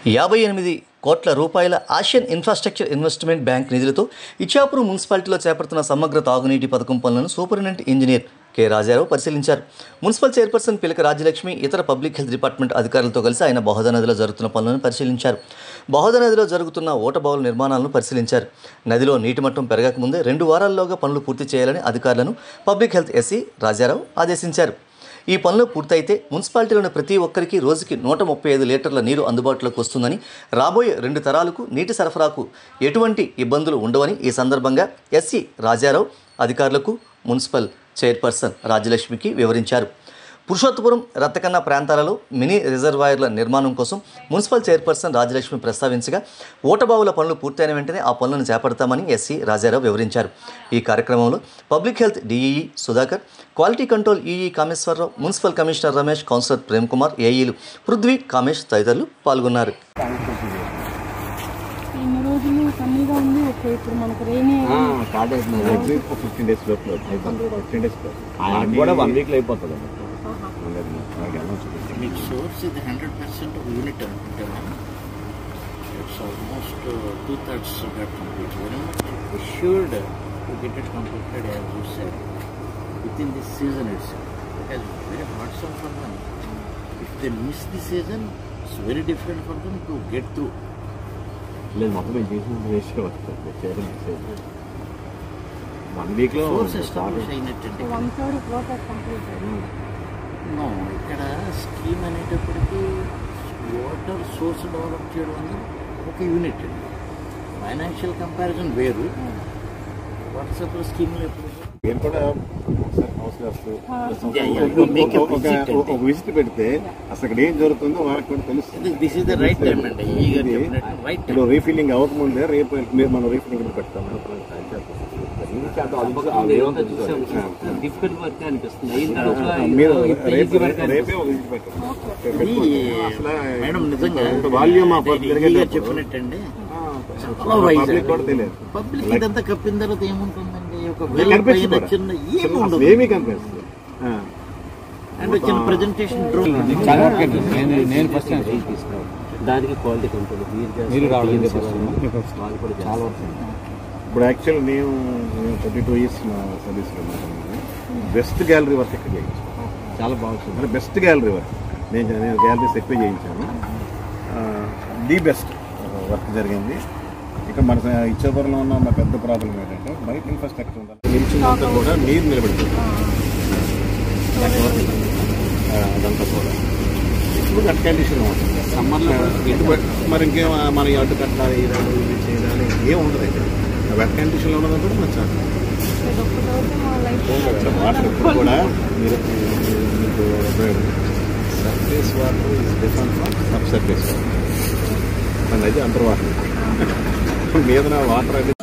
యాభై ఎనిమిది కోట్ల రూపాయల ఆసియన్ ఇన్ఫ్రాస్ట్రక్చర్ ఇన్వెస్ట్మెంట్ బ్యాంక్ నిధులతో ఇచ్చాపురం మున్సిపాలిటీలో చేపడుతున్న సమగ్ర తాగునీటి పథకం పనులను సూపరింటెండెంట్ ఇంజనీర్ కె రాజారావు పరిశీలించారు మున్సిపల్ చైర్పర్సన్ పిలక రాజ్యలక్ష్మి ఇతర పబ్లిక్ హెల్త్ డిపార్ట్మెంట్ అధికారులతో కలిసి ఆయన బహోదా నదిలో జరుగుతున్న పనులను పరిశీలించారు బహోదా నదిలో జరుగుతున్న ఓటబావుల నిర్మాణాలను పరిశీలించారు నదిలో నీటి మట్టం పెరగకముందే రెండు వారాల్లోగా పనులు పూర్తి చేయాలని అధికారులను పబ్లిక్ హెల్త్ ఎస్సీ రాజారావు ఆదేశించారు ఈ పనులు పూర్తయితే మున్సిపాలిటీలోని ప్రతి ఒక్కరికి రోజుకి నూట ముప్పై ఐదు లీటర్ల నీరు అందుబాటులోకి వస్తుందని రాబోయే రెండు తరాలకు నీటి సరఫరాకు ఎటువంటి ఇబ్బందులు ఉండవని ఈ సందర్భంగా ఎస్సీ రాజారావు అధికారులకు మున్సిపల్ చైర్పర్సన్ రాజ్యలక్ష్మికి వివరించారు పురుషోత్తపురం రత్తకన్న ప్రాంతాలలో మినీ రిజర్వాయర్ల నిర్మాణం కోసం మున్సిపల్ చైర్పర్సన్ రాజలక్ష్మి ప్రస్తావించగా ఓటబావుల పనులు పూర్తయిన వెంటనే ఆ పనులను చేపడతామని ఎస్సీ రాజారావు వివరించారు ఈ కార్యక్రమంలో public health DEE Sudhakar quality control EE Kameswararao municipal commissioner Ramesh councillor Prem Kumar ఏఈలు పృథ్వీ కామేష్ తదితరులు పాల్గొన్నారు ఇన్ని రోజులు సన్నీగా ఉంది ఓకే ఇప్పుడు మనకు రెయినీ స్టార్ట్ అవుతుంది ఫిఫ్టీన్ డేస్ లోపల ఫిఫ్టీన్ డేస్ నాకు కూడా వన్ వీక్ లో అయిపోతుంది మీకు సోర్స్ ఇది హండ్రెడ్ పర్సెంట్ యూనిట్ అనుకుంటే మనం it's almost two thirds got complete very much assured to get it completed as you said within this season it's because very hard some for them if they miss the season it's very different for them to get through లేదు మొత్తం మేము చేసిన waste వస్తుంది చేయడం one week లో source start establish అయినట్టండి one third process complete no ఇక్కడ scheme అనేటప్పటికీ వాటర్ సోర్స్ డెవలప్ చేయడం అనేది ఒక యూనిట్ అండి ఫైనాన్షియల్ కంపారిజన్ వేరు వాట్సాప్ స్కీమ్లు ఎప్పుడు నేను కూడా ఒకసారి house Yeah, yeah. Make a visit ఒక విజిట్ పెడితే అసలు ఇక్కడ ఏం జరుగుతుందో వాళ్ళకి కూడా తెలుస్తుంది this is the right time అండి ఈగర్ చెప్పినట్టు రైట్ టైం ఇప్పుడు రీఫిల్లింగ్ అవ్వకముందే రేపు మీరు మనం రీఫిల్లింగ్ పెడతాం డిఫికల్ట్ వర్క్ అనిపిస్తుంది అయిన తర్వాత మీరు ఇప్పుడు రేపు easy work రేపే ఒక విజిట్ పెట్టాం ఇది అసలు మేడం నిజంగా వాల్యూమ్ ఆఫ్ ఈగర్ చెప్పినట్టండి చాలా wise పబ్లిక్ కూడా తెలియదు పబ్లిక్ ఇదంతా కప్పిన తర్వాత ఏముంటుందండి ఒక ఇది వెల్ కనిపించదు పైన కూడా. చిన్న ఏమి అసలు ఉండదు ఏమీ కనిపిస్తుంది ఆ. అండ్ చిన్న ప్రెజెంటేషన్ డ్రోన్ చాలా వర్క్ అండి నేను నేను ఫస్ట్ టైం తీసుకున్నాను దానికి క్వాలిటీ కంట్రోల్ మీరు రావడం వాళ్ళు కూడా చాలా వర్క్ ఇప్పుడు యాక్చువల్ నేను థర్టీ టూ ఇయర్స్ నా సర్వీస్లో బెస్ట్ గ్యాలరీ వర్క్ ఇక్కడ చేయించాను చాలా బాగుంటుంది అంటే బెస్ట్ గ్యాలరీ వర్క్ నేను నేను గ్యాలరీస్ ఎక్కువ చేయించాను ది బెస్ట్ వర్క్ జరిగింది ఇక మన ఇచ్చేపురంలో ఉన్న మా పెద్ద ప్రాబ్లం ఏంటంటే బయట ఇన్ఫ్రాస్ట్రక్చర్ ఉండాలి నిలిచిందంతా కూడా నీరు నిలబెడుతుంది ఆ, అదంతా కూడా ఇప్పుడు గట్ కండిషన్ ఉంటుంది సమ్మర్లో ఇటు మరి ఇంకేం మనం అడ్డు కట్టాలి ఇది ఇది చేయాలి ఏం ఉండదు ఇక్కడ వెట్ కండిషన్లో ఉన్నదంతా కూడా మంచిగా ఇక్కడ వాటర్ ఇప్పుడు కూడా మీరు మీకు surface water is different from sub surface water మన అయితే అండర్ వాటర్ మీద వాటర్ అనేది